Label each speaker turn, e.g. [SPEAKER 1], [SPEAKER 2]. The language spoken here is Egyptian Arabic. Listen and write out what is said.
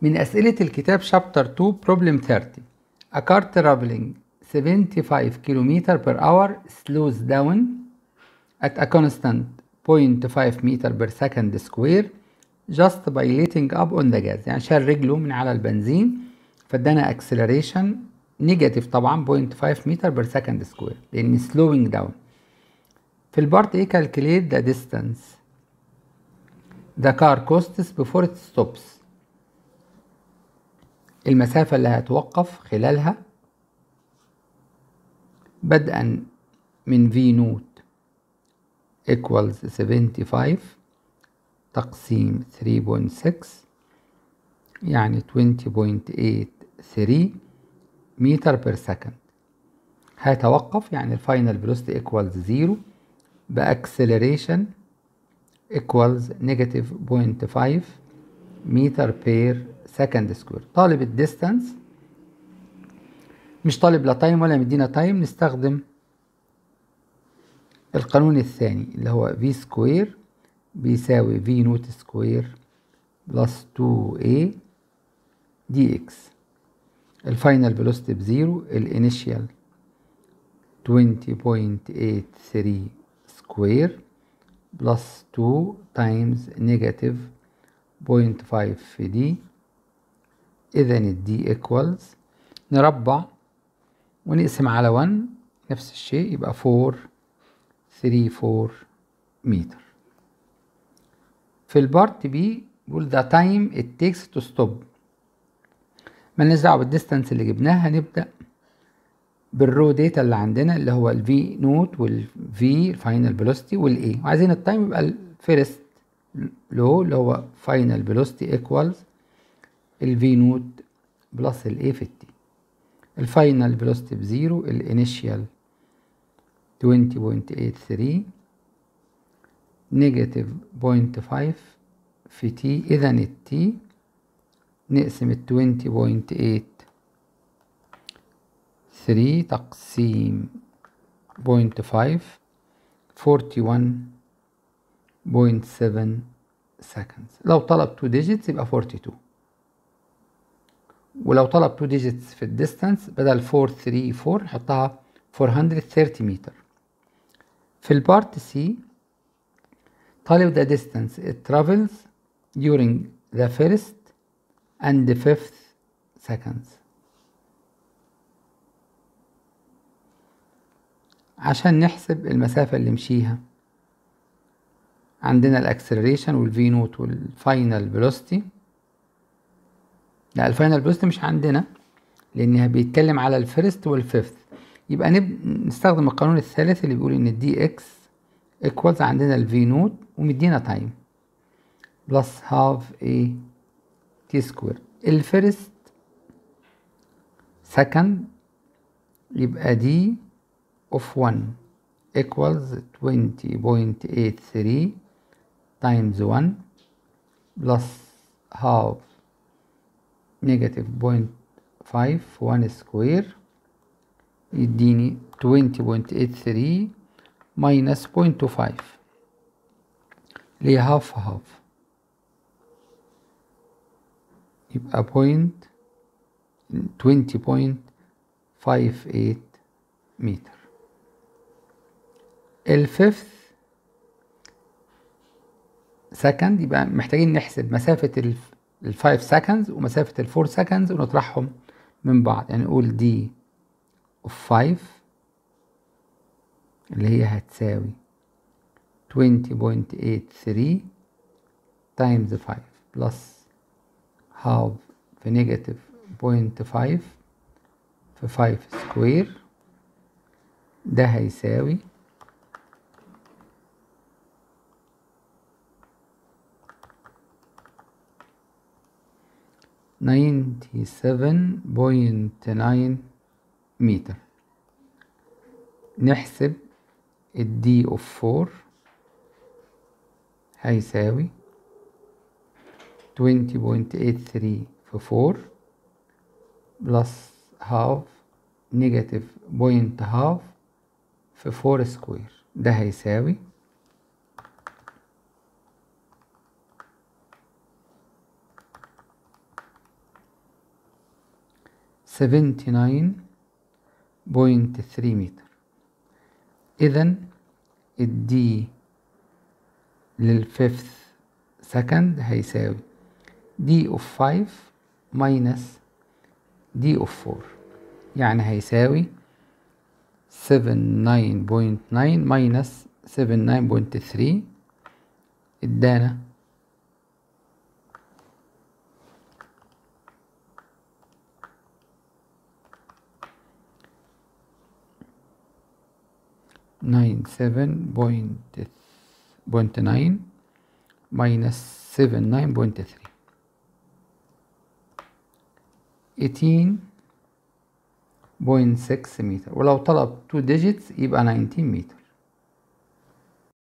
[SPEAKER 1] من أسئلة الكتاب شابتر 2 problem 30 A car traveling 75 km per hour slows down at a constant 0.5 meter per second square just by letting up on the gas يعني شال رجله من على البنزين فادانا acceleration نيجاتيف طبعا 0.5 متر بير سكند سكوير لان slowing down في البارت ايه calculate the distance the car costs before it stops المسافة اللي هتوقف خلالها بدءا من V نوت equals 75 تقسيم 3.6 يعني 20.83 متر بير سكند هيتوقف يعني الفاينل فيلوسيتي equals 0 باكسلريشن equals نيجاتيف 0.5 متر بير سكند سكوير طالب الديستانس مش طالب لا تايم ولا مدينا تايم نستخدم القانون الثاني اللي هو في سكوير بيساوي في نوت سكوير بلس 2a دي اكس الفاينل فيلوسيتي بزيرو الانيشيال 20.83 سكوير بلس 2 تايمز نيجاتيف 0.5 في دي اذا الدي ايكوالز نربع ونقسم على 1 نفس الشيء يبقى 4 3 4 متر في البارت بي بيقول the time it takes to stop مالناش دعوه بالديستانس اللي جبناها هنبدا بالرو داتا اللي عندنا اللي هو الفي نوت والفي الفاينل فيلوسيتي والاي وعايزين التايم يبقى الفيرست لو اللي هو فاينل فيلوسيتي ايكوالز الفي نوت بلس الاي في التي الفاينل فيلوسيتي بزيرو الانيشيال 20.83 نيجاتيف 0.5 في تي اذا التي نقسم ال 20.8 3 تقسيم 0.5 41.7 seconds لو طلب 2 digits يبقى 42 ولو طلب 2 digits في الديستانس بدل 434 نحطها 430 متر في البارت سي طالب the distance it travels during the first and the fifth seconds عشان نحسب المسافة اللي مشيها عندنا الاكسلريشن والفي نوت والفاينل فيلوسيتي لا الفاينل فيلوسيتي مش عندنا لانها بيتكلم على الفيرست والفيفث يبقى نب... نستخدم القانون الثالث اللي بيقول ان الدي اكس ايكوالز عندنا الفي نوت ومدينا تايم بلس هاف اي تي سكوير الفيرست سكند يبقى دي of 1 equals 20.83 times 1 plus half negative 0.5 1 square يديني 20.83 minus 0.25 اللي هي half half يبقى point 20.58 متر الفيفث سكند يبقى محتاجين نحسب مسافة الفايف سكندز ومسافة الفور سكندز ونطرحهم من بعض يعني نقول دي اوف فايف اللي هي هتساوي 20.83 تايمز 5 بلس هاف في نيجاتيف 0.5 في 5 سكوير ده هيساوي ninety seven point nine متر نحسب الدي اوف فور هيساوي twenty point eight three في فور بلس هاف نيجاتيف بوينت هاف في فور سكوير ده هيساوي 79.3 متر إذا الدي للفيفث سكند هيساوي دي اوف 5 ماينس دي اوف 4 يعني هيساوي 79.9 ماينس 79.3 ادانا nine seven point point nine minus seven nine point three eighteen point six متر ولو طلب two digits يبقى 19 متر